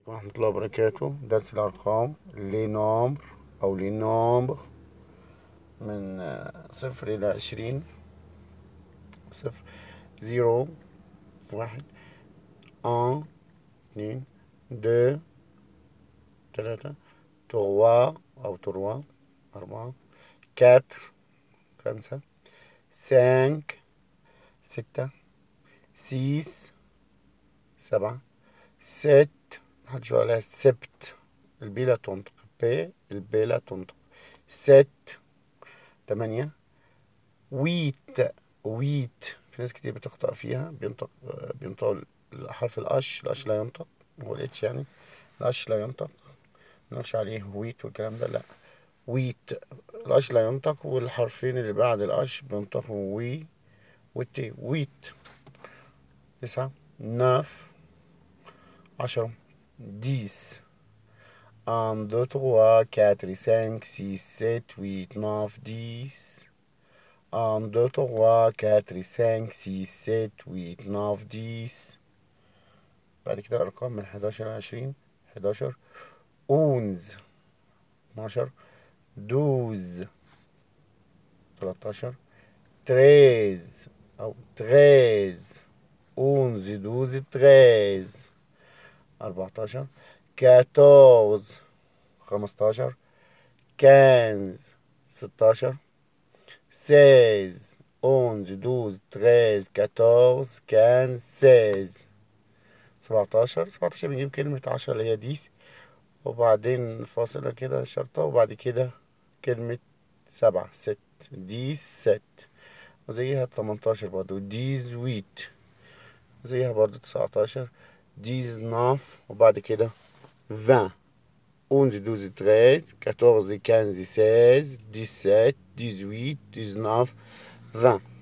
ورحمة الله وبركاته درس الأرقام لي نومبر أو لي نومبر من صفر إلى عشرين صفر زيرو واحد أن اثنين دو ثلاثة تروا أو تروا أربعة كاتر خمسة سانك ستة سيس سبعة ست محدش يقول عليها سبت البي لا تنطق ب البي لا تنطق ست تمانية ويت ويت في ناس كتير بتخطأ فيها بينطق بينطق حرف الأش الأش لا ينطق هو الإتش يعني الأش لا ينطق منقولش عليه ويت والكلام ده لأ ويت الأش لا ينطق والحرفين اللي بعد الأش بينطقوا وي والتي ويت تسعة ناف عشرة ديس un, deux, trois, quatre, cinq, six, sept, huit, neuf, dix. un, deux, trois, quatre, cinq, six, sept, huit, neuf, dix. بعد كده الأرقام من حداشر لعشرين حداشر أونز اتناشر دوز تلاتاشر تريز أو تغيز أونز دوز تغيز أربعتاشر كاتورز خمستاشر كانز ستاشر سيز أونز دوز تغيز كاتورز كانز سيز سبعتاشر سبعتاشر بنجيب كلمة عشرة اللي هي ديس وبعدين فاصلة كده شرطة وبعد كده كلمة سبعة ست ديس ست وزيها تمنتاشر برضو ديز ويت وزيها برضو تسعتاشر ديز ناف وبعد كده فان onze, douze, treize, quatorze, quinze, seize, dix-sept, dix-huit, dix-neuf, vingt